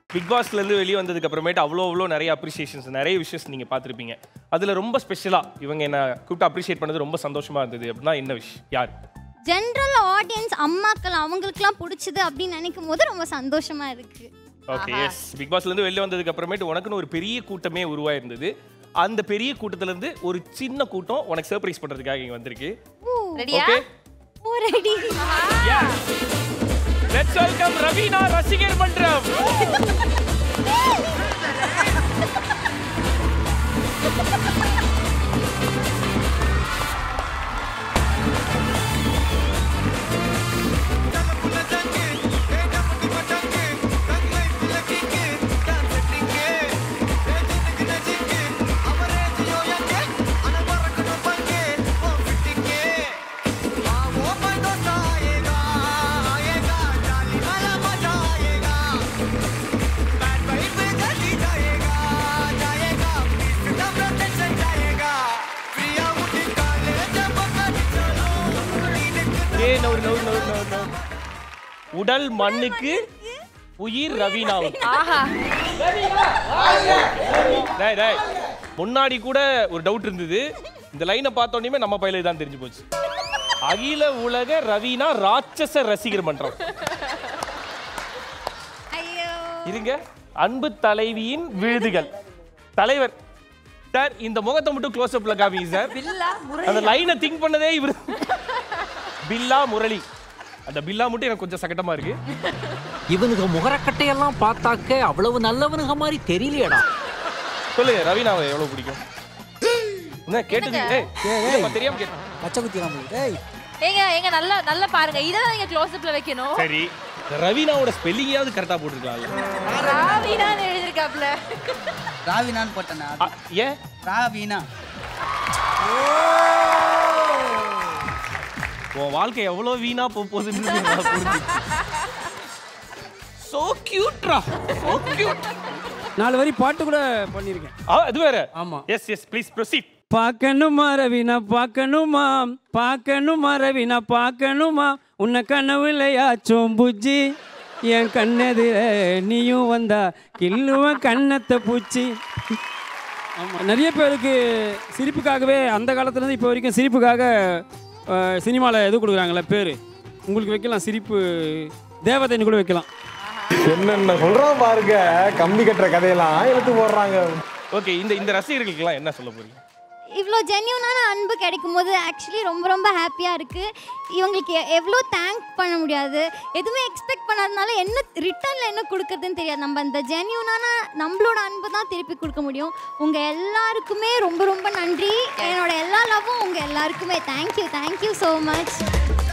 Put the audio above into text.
Big பாஸ்ல இருந்து வெளியே வந்ததுக்கு அப்புறமேட்டு அவ்வளோ அவ்வளோ நிறைய அப்ரிசியேஷன்ஸ் நிறைய விஷயஸ் நீங்க பார்த்துருப்பீங்க அதுல ரொம்ப ஸ்பெஷலா இவங்க என்ன கூப்பிட்டு அப்ரிஷியேட் பண்ணது ரொம்ப சந்தோஷமா இருந்தது அப்படின்னா என்ன விஷயம் யார் ஜென்ரல் ஆடியன்ஸ் அம்மாக்கள் அவங்களுக்குலாம் பிடிச்சது அப்படின்னு நினைக்கும் போது ரொம்ப சந்தோஷமா இருக்கு ஓகே எஸ் பிக் பாஸ்ல இருந்து வெளியே வந்ததுக்கு அப்புறமேட்டு உனக்குன்னு ஒரு பெரிய கூட்டமே உருவாயிருந்தது அந்த பெரிய கூட்டத்துல இருந்து ஒரு சின்ன கூட்டம் உனக்கு சர்ப்ரைஸ் பண்றதுக்காக இங்க வந்திருக்கு ரெடியா okay oh ready let's welcome Raveena ரசிகர் மன்றம் ஏ நவுறு நவுறு நவுறு நவுறு நவுறு உடல் மண்ணுக்கு உயிர் ரவீனாவுக்கு ஆஹா டேய் டேய் முன்னாடி கூட ஒரு டவுட் இருந்தது இந்த லைனை பார்த்தோன்னே நம்ம பயில தான் தெரிஞ்சு போச்சு அகில உலக ரவீனா ராட்சச ரசிகர் மன்றம் ஐயோ இருங்க அன்பு தலைவியின் விழுதுகள் தலைவர் சார் இந்த முகத்தை மட்டும் க்ளோஸ் அப்ல காமிங்க சார் பில்லா அந்த லைனை திங்க் பண்ணதே இவர் பில்லா முரளி அந்த பில்லா மட்டும் எனக்கு கொஞ்சம் சங்கடமா இருக்கு இவனுங்க முகரக்கட்டையெல்லாம் பார்த்தாக்க அவ்வளவு நல்லவனுங்க மாதிரி தெரியலையடா சொல்லுங்க ரவீனாவை எவ்வளவு பிடிக்கும் என்ன கேட்டது ஏய், இல்லப்பா, தெரியாம கேட்டேன் பச்சை குத்திலாம் டேய் ஏங்க ஏங்க நல்லா நல்லா பாருங்க இதான் நீங்க க்ளோஸ் அப்ல வைக்கணும் சரி இந்த ரவீனாவோட ஸ்பெல்லிங்காவது கரெக்டா போட்டுருக்கலாம்ல ராவினான்னு எழுதிருக்காப்ல ராவினான்னு போட்டேன் அ, ஏன் ராவினா உன் வாழ்க்கை எவ்வளவு வீணா போக போகுதுன்னு சோ கியூட்ரா சோ கியூட் நாலு வரி பாட்டு கூட பண்ணியிருக்கேன் அது வேற ஆமா. எஸ் எஸ் ப்ளீஸ் ப்ரொசீட் பார்க்கணுமா ரவினா பார்க்கணுமா பார்க்கணுமா ரவினா பார்க்கணுமா உன்னை கனவுலையாச்சும் புஜ்ஜி என் கண்ணெதிர நீயும் வந்தா கில்லுவன் கண்ணத்தை பூச்சி ஆமாம் நிறைய பேருக்கு சிரிப்புக்காகவே அந்த காலத்துலேருந்து இப்போ வரைக்கும் சிரிப்புக்காக சினிமாவில் எது கொடுக்குறாங்களே பேர் உங்களுக்கு வைக்கலாம் சிரிப்பு தேவதைன்னு கூட வைக்கலாம் என்னென்ன சொல்றான் பாருங்க கம்பி கட்டுற கதையெல்லாம் எடுத்து போடுறாங்க ஓகே இந்த இந்த ரசிகர்களுக்கெல்லாம் என்ன சொல்ல போறீங்க இவ்வளோ ஜென்யூனான அன்பு கிடைக்கும் போது ஆக்சுவலி ரொம்ப ரொம்ப ஹாப்பியாக இருக்குது இவங்களுக்கு எ- எவ்வளோ தேங்க் பண்ண முடியாது எதுவுமே எக்ஸ்பெக்ட் பண்ணாதனால என்ன ரிட்டர்னில் என்ன கொடுக்குறதுன்னு தெரியாது நம்ம அந்த ஜென்யூனான நம்மளோட அன்பு தான் திருப்பி கொடுக்க முடியும் உங்கள் எல்லாருக்குமே ரொம்ப ரொம்ப நன்றி என்னோட எல்லா லவ்வும் உங்கள் எல்லாருக்குமே தேங்க்யூ தேங்க்யூ ஸோ மச்